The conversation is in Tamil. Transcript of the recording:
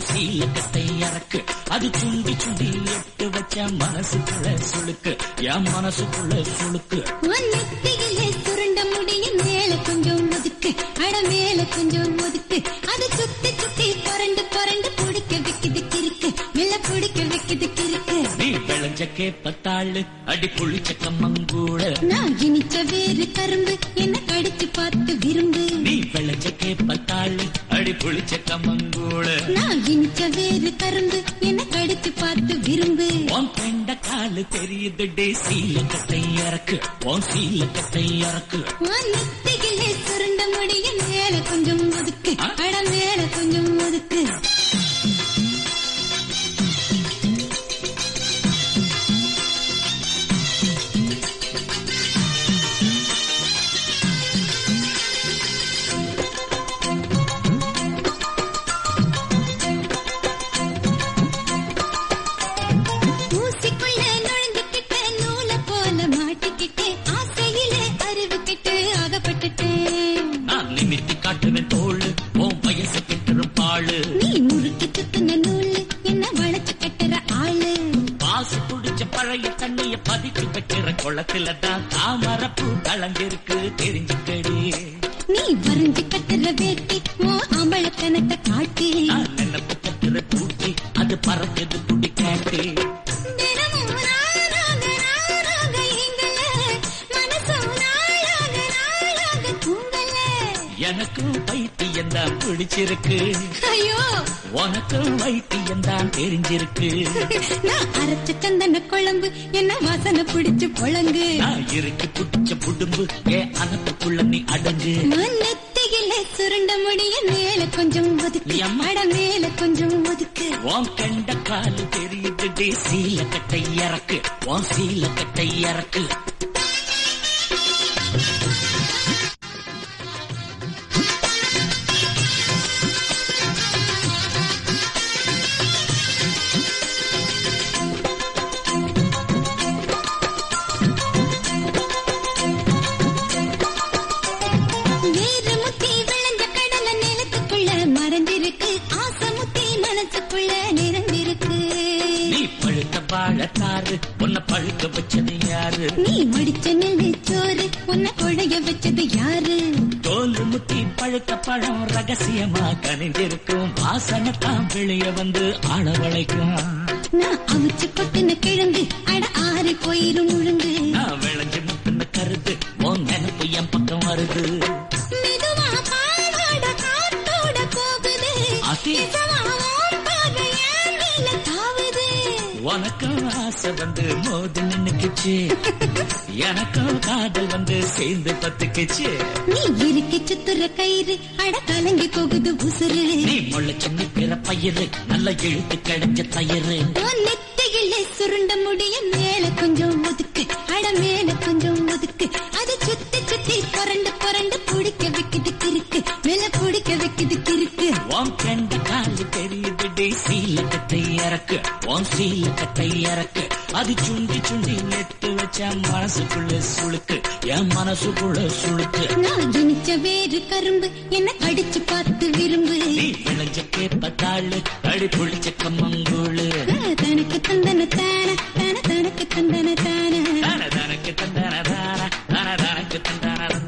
சீல கட்டை இறக்கு அது சுண்டி சுண்டி எட்டு வச்ச மனசுக்குள்ள சுளுக்கு என் மனசுக்குள்ள சுளுக்கு உன் நெத்தியிலே சுருண்ட முடியும் மேல கொஞ்சம் ஒதுக்கு அட மேல கொஞ்சம் ஒதுக்கு அது சுத்தி சுத்தி புரண்டு புரண்டு பிடிக்க வைக்குது கிறுக்கு மெல்ல பிடிக்க வைக்குது கிறுக்கு நீ விளைஞ்ச கேப்பத்தாளு அடி புளிச்ச கம்மங்கூட நான் இனிச்ச வேறு கரும்பு என்ன கடிச்சு பார்த்து விரும்பு நீ விளைஞ்ச கேப்பத்தாளு அடி புளிச்ச கம்மங்கூட நான் இனிச்ச வேறு கரும்பு என்ன கடிச்சு பார்த்து விரும்பு உன் பெண்ட காலு தெரியுது டே சீல கட்டை இறக்கு உன் சீல கட்டை இறக்கு உன் நெத்தியிலே சுருண்ட முடியும் மேல கொஞ்சம் ஒதுக்கு அட மேல கொஞ்சம் ஒதுக்கு ஊசிக்குள்ள நுழைஞ்சுக்கிட்ட நூல போல மாட்டிக்கிட்டே ஆசையிலே அறிவுக்கிட்டு அகப்பட்டுட்டேன் நான் நிமித்தி காட்டுவேன் தோளு உன் வயசு கெட்டுரும் பாழு நீ முறுக்கி சுத்தின நூலு என்ன வளைச்சு கட்டுற ஆளு பாசு குடிச்ச பழைய தண்ணிய பதிச்சு வைக்கிற குளத்துல தான் தாமரப்பூ கலந்திருக்கு தெரிஞ்சுக்கடி நீ வரைஞ்சு கட்டுற வேட்டி ஓ அம்பளக்கணத்தை காட்டி நான் நினைப்பு கட்டுற பூட்டி அது பறக்குது துடி காட்டி தினமும் நானாக நானாக எங்கள மனசும் நாளாக நாளாக தூங்கல எனக்கும் பைத்தியம் தான் பிடிச்சிருக்கு ஐயோ உனக்கும் வைத்தியம் தான் தெரிஞ்சிருக்கு நான் அரைச்ச சந்தன குழம்பு என்ன வாசனை பிடிச்சு புழங்கு நான் இறுக்கி புடிச்ச புடும்பு ஏன் அனப்புக்குள்ள நீ அடங்கு நெத்தியில சுருண்ட முடிய மேல கொஞ்சம் ஒதுக்கு எம்மா. அட மேல கொஞ்சம் ஒதுக்கு உன் கண்ட காலு தெரியுது டே சீல கட்டை இறக்கு உன் சீல கட்டை இறக்கு வேறு முத்தி விளைஞ்ச கடல நிலத்துக்குள்ள மறைஞ்சிருக்கு ஆசை முத்தி மனசுக்குள்ள நிறைந்திருக்கு நீ பழுத்த வாழத்தாரு உன்னை பழுக்க வச்சது யாரு நீ மடிச்ச நெல்லு சோறு உன்னை கொழைய வச்சது யாரு தோல் முத்தி பழுத்த பழம் ரகசியமா கனிஞ்சிருக்கும் வாசனை தான் வெளிய வந்து ஆளவழைக்கும் நான் அவிச்சு கொட்டின கிழங்கு அட ஆறி போயிரும் முழுங்கு நான் விளைஞ்சு முத்துன கருது உன் நினைப்பு என் பக்கம் வருது மெதுவா பாவாட காத்தோட போகுது அசி. நிஜமா உன் பார்வை என் மேல தாவுது உனக்கும் ஆசை வந்து மோதி நின்னுக்குச்சு எனக்கும் காதல் வந்து சேர்ந்து பத்துக்குச்சு நீ இறுக்கி சுத்துற கயிறு அட கலங்கி போகுது உசுறு நீ முளைச்சு நிக்கிற பயிறு நல்ல இழுத்து கிடைச்ச தயிறு உன் நெத்தியிலே சுருண்ட முடிய மேல கொஞ்சம் ஒதுக்கு அட மேல கொஞ்சம் ஒதுக்கு அது சுத்தி சுத்தி புரண்டு புரண்டு பிடிக்க வைக்குது கிறுக்கு மேல பிடிக்க வைக்குது கிறுக்கு உன் கண்ட காலு தெரியுது டே சீல கட்டை இறக்கு உன் சீல கட்டை இறக்கு அது சுண்டி சுண்டி நெட்டு வச்ச மனசுக்குள்ள சுளுக்கு என் மனசுக்குள்ள சுளுக்கு நான் இனிச்ச வேறு கரும்பு என்ன கடிச்சு பார்த்து விரும்பு நீ விளைஞ்ச கேப்பத்தாளு அடி புளிச்ச கம்மங்கூழு தனக்கு தந்தன தான தன தனக்கு தந்தன தான தன தனக்கு தந்தன தான தன தனக்கு தந்தன